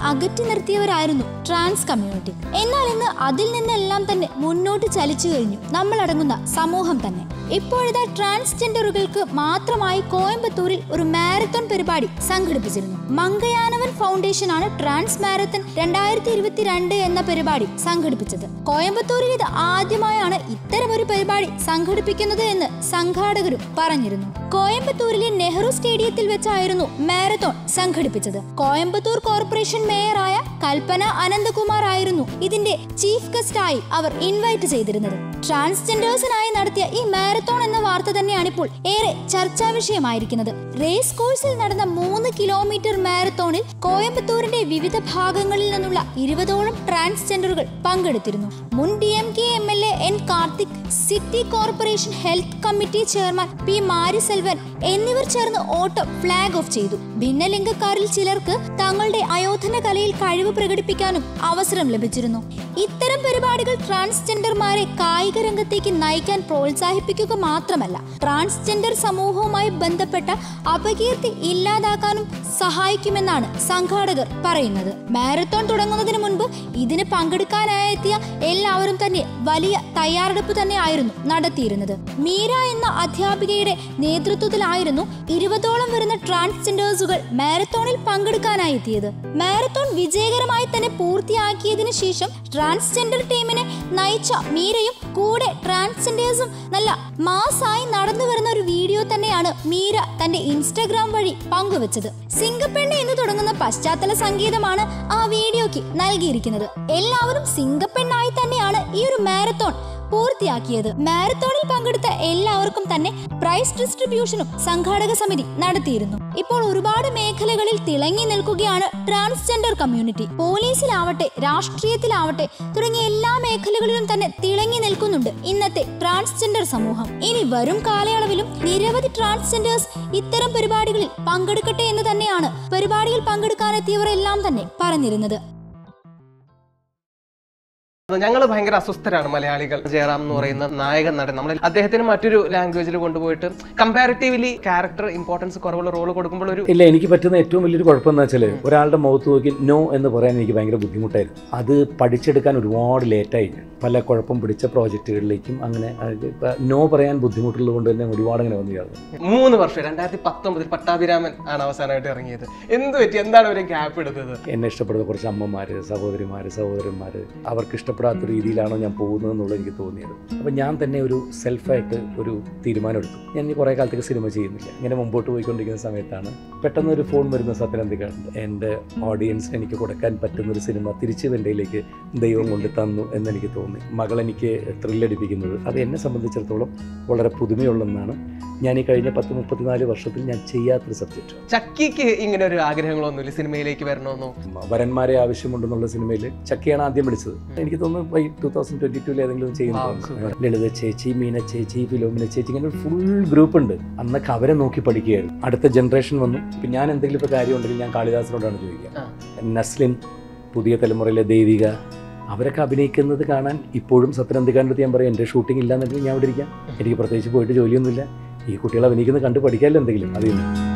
അകറ്റി നിർത്തിയവരായിരുന്നു trans community എന്നാൽ ഇന്ന് അതിൽ നിന്നെല്ലാം തന്നെ മുന്നോട്ട് ചലിച്ചു കഴിഞ്ഞു നമ്മൾ അടങ്ങുന്ന സമൂഹം തന്നെ ഇപ്പോഴത്തെ ട്രാൻസ്ജെൻഡറുകൾക്ക് മാത്രമായി കോയമ്പത്തൂരിൽ ഒരു മാരത്തോൺ പരിപാടി സംഘടിപ്പിച്ചിരുന്നു മങ്കയാനവൻ ഫൗണ്ടേഷൻ ആണ് ട്രാൻസ് മാരത്തൺ രണ്ടായിരത്തി ഇരുപത്തിരണ്ട് എന്ന പരിപാടി സംഘടിപ്പിച്ചത് കോയമ്പത്തൂരിൽ ഇത് ആദ്യമായാണ് ഇത്തരമൊരു പരിപാടി സംഘടിപ്പിക്കുന്നത് എന്ന് സംഘാടകരും പറഞ്ഞിരുന്നു കോയമ്പത്തൂരിലെ നെഹ്റു സ്റ്റേഡിയത്തിൽ വെച്ചായിരുന്നു മാരത്തോൺ സംഘടിപ്പിച്ചത് കോയമ്പത്തൂർ കോർപ്പറേഷൻ മേയറായ കൽപ്പന അനന്തകുമാർ ആയിരുന്നു ഇതിന്റെ ചീഫ് ഗസ്റ്റായി അവർ ഇൻവൈറ്റ് ചെയ്തിരുന്നത് ട്രാൻസ്ജെൻഡേഴ്സിനായി നടത്തിയ ഈ മാരത്തോൺ എന്ന വാർത്ത തന്നെയാണ് ഇപ്പോൾ ഏറെ ചർച്ചാ വിഷയമായിരിക്കുന്നത് റേസ് കോഴ്സിൽ നടന്ന മൂന്ന് കിലോമീറ്റർ മാരത്തോണിൽ കോയമ്പത്തൂരിന്റെ വിവിധ ഭാഗങ്ങളിൽ നിന്നുള്ള ഇരുപതോളം ട്രാൻസ്ജെൻഡറുകൾ പങ്കെടുത്തിരുന്നു മുൻ D M K M L A N Karthik city corporation health committee chairman P Mariselvan എന്നിവർ ചേർന്ന് ഓട്ടം ഫ്ലാഗ് ഓഫ് ചെയ്തു ഭിന്നലിംഗക്കാരിൽ ചിലർക്ക് തങ്ങളുടെ അയോധന കലയിൽ കഴിവ് പ്രകടിപ്പിക്കാനും അവസരം ലഭിച്ചിരുന്നു ഇത്തരം പരിപാടികൾ ട്രാൻസ്ജെൻഡർമാരെ കായിക രംഗത്തേക്ക് നയിക്കാൻ പ്രോത്സാഹിപ്പിക്കുക മാത്രമല്ല ട്രാൻസ്ജെൻഡർ സമൂഹവുമായി ബന്ധപ്പെട്ട അപകീർത്തി ഇല്ലാതാക്കാനും സഹായിക്കുമെന്നാണ് സംഘാടകർ പറയുന്നത് മാരത്തോൺ തുടങ്ങുന്നതിന് മുൻപ് ഇതിന് പങ്കെടുക്കാനായെത്തിയ എല്ലാവരും തന്നെ വലിയ തയ്യാറെടുപ്പ് തന്നെയായിരുന്നു നടത്തിയിരുന്നത് മീര എന്ന അധ്യാപികയുടെ നേതൃത്വത്തിലായിരുന്നു ഇരുപതോളം വരുന്ന ട്രാൻസ്ജെൻഡേഴ്സുകൾ മാരത്തോണിൽ പങ്കെടുക്കാനായി എത്തിയത് മാരത്തോൺ വിജയകരമായി തന്നെ പൂർത്തിയാക്കിയതിനു ശേഷം ട്രാൻസ്ജെൻഡർ ടീമിനെ നയിച്ച മീരയും കൂടെ ട്രാൻസ്ജെൻഡേഴ്സും നല്ല മാസായി നടന്നു വരുന്ന ഒരു വീഡിയോ തന്നെയാണ് മീര തന്റെ ഇൻസ്റ്റഗ്രാം വഴി പങ്കുവച്ചത് സിംഗപ്പെണ്ണ എന്ന് തുടങ്ങുന്ന പശ്ചാത്തല സംഗീതമാണ് ആ വീഡിയോയ്ക്ക് നൽകിയിരിക്കുന്നത് എല്ലാവരും സിംഗപ്പെണ്ണായി തന്നെയാണ് ഈ ഒരു മാരത്തോൺ പൂർത്തിയാക്കിയത് മാരത്തോണിൽ പങ്കെടുത്ത എല്ലാവർക്കും തന്നെ പ്രൈസ് ഡിസ്ട്രിബ്യൂഷനും സംഘാടക സമിതി നടത്തിയിരുന്നു ഇപ്പോൾ ഒരുപാട് മേഖലകളിൽ തിളങ്ങി നിൽക്കുകയാണ് ട്രാൻസ്ജെൻഡർ കമ്മ്യൂണിറ്റി പോലീസിലാവട്ടെ രാഷ്ട്രീയത്തിലാവട്ടെ തുടങ്ങിയ എല്ലാ മേഖലകളിലും തന്നെ തിളങ്ങി നിൽക്കുന്നുണ്ട് ഇന്നത്തെ ട്രാൻസ്ജെൻഡർ സമൂഹം ഇനി വരും കാലയളവിലും നിരവധി ട്രാൻസ്ജെൻഡേഴ്സ് ഇത്തരം പരിപാടികളിൽ പങ്കെടുക്കട്ടെ എന്ന് തന്നെയാണ് പരിപാടിയിൽ പങ്കെടുക്കാനെത്തിയവർ എല്ലാം തന്നെ പറഞ്ഞിരുന്നത് ഞങ്ങൾ ഭയങ്കര അസ്വസ്ഥരാണ് മലയാളികൾ ജയറാം എന്ന് പറയുന്ന നായകൻ നടൻ നമ്മൾ അദ്ദേഹത്തിന് മറ്റൊരു ലാംഗ്വേജിൽ കൊണ്ടുപോയിട്ട് കമ്പാരിറ്റീവ്ലി ക്യാരക്ടർ ഇമ്പോർട്ടൻസ് കുറവുള്ള റോൾ കൊടുക്കുമ്പോൾ ഒരു ഇല്ല എനിക്ക് പറ്റുന്ന ഏറ്റവും വലിയൊരു കുഴപ്പം എന്ന് വെച്ചാൽ ഒരാളുടെ മുഖത്ത് നോക്കി നോ എന്ന് പറയാൻ എനിക്ക് ഭയങ്കര ബുദ്ധിമുട്ടായിരുന്നു അത് പഠിച്ചെടുക്കാൻ ഒരുപാട് ലേറ്റായി ഞാൻ. പല കുഴപ്പം പിടിച്ച പ്രോജക്റ്റുകളിലേക്കും അങ്ങനെ നോ പറയാൻ ബുദ്ധിമുട്ടുള്ളത് കൊണ്ട് തന്നെ ഒരുപാട് അങ്ങനെ വന്നു ചേർന്നു മൂന്ന് വർഷം രണ്ടായിരത്തി പത്തൊമ്പതിൽ പട്ടാഭിരാമൻ ആണ് അവസാനമായിട്ട് ഇറങ്ങിയത് എന്ത് പറ്റി എന്താണ് ഒരു ഗ്യാപ്പ് എടുത്തത് എന്നെ ഇഷ്ടപ്പെടുന്ന കുറച്ച് അമ്മമാർ സഹോദരിമാർ സഹോദരന്മാർ അവർക്ക് ഇഷ്ടപ്പെടാത്ത രീതിയിലാണോ ഞാൻ പോകുന്നത് എന്നുള്ളത് എനിക്ക് തോന്നിയത് അപ്പം ഞാൻ തന്നെ ഒരു സെൽഫായിട്ട് ഒരു തീരുമാനം എടുത്തു ഞാൻ ഇനി കുറേ കാലത്തേക്ക് സിനിമ ചെയ്യുന്നില്ല ഇങ്ങനെ മുമ്പോട്ട് പോയിക്കൊണ്ടിരിക്കുന്ന സമയത്താണ് പെട്ടെന്ന് ഒരു ഫോൺ വരുന്ന സത്യനന്ദിക എൻ്റെ ഓഡിയൻസിന് എനിക്ക് കൊടുക്കാൻ പറ്റുന്ന ഒരു സിനിമ തിരിച്ച് വെൻ്റെയിലേക്ക് ദൈവം കൊണ്ട് തന്നു എന്നെനിക്ക് തോന്നി മകൾ എനിക്ക് ത്രില്ലടിപ്പിക്കുന്നത് അത് എന്നെ സംബന്ധിച്ചിടത്തോളം വളരെ പുതുമയുള്ളതെന്നാണ് ഞാൻ ഈ കഴിഞ്ഞ പത്ത് മുപ്പത്തിനാല് വർഷത്തിൽ ഞാൻ ചെയ്യാത്തൊരു സബ്ജക്റ്റ് ചക്കിക്ക് ഇങ്ങനെ ഒരു ആഗ്രഹങ്ങളൊന്നുമില്ല സിനിമയിലേക്ക് വരണമെന്നോ വരന്മാരെ ആവശ്യമുണ്ടെന്നുള്ള സിനിമയിൽ ചക്കയാണ് ആദ്യം വിളിച്ചത് എനിക്ക് തോന്നുന്നു ബൈ ടൂ തൗസൻഡ് ട്വന്റി ടൂവിൽ ഏതെങ്കിലും Wow, ചെയ്യുന്നു super. ലളിത ചേച്ചി മീന ചേച്ചി ഫിലോമിന ചേച്ചി ഇങ്ങനെ ഒരു ഫുൾ ഗ്രൂപ്പ് ഉണ്ട് അന്നൊക്കെ അവരെ നോക്കി പഠിക്കുകയായിരുന്നു അടുത്ത ജനറേഷൻ വന്നു ഇപ്പം ഞാൻ എന്തെങ്കിലും ഇപ്പോൾ കാര്യം ഉണ്ടെങ്കിൽ ഞാൻ കാളിദാസിനോടാണ് ചോദിക്കുക ആ. നസ്ലിൻ പുതിയ തലമുറയിലെ ദേവിക അവരൊക്കെ അഭിനയിക്കുന്നത് കാണാൻ ഇപ്പോഴും സത്യനന്ദിക്കാൻ്റെ അടുത്ത് ഞാൻ പറയും എൻ്റെ ഷൂട്ടിംഗ് ഇല്ലാന്നുണ്ടെങ്കിൽ ഞാൻ ഇവിടെ ഇരിക്കാം എനിക്ക് പ്രത്യേകിച്ച് പോയിട്ട് ജോലിയൊന്നുമില്ല ഈ കുട്ടികൾ അഭിനയിക്കുന്നത് കണ്ട് പഠിക്കാമല്ലോ എന്തെങ്കിലും അതിൽ നിന്ന്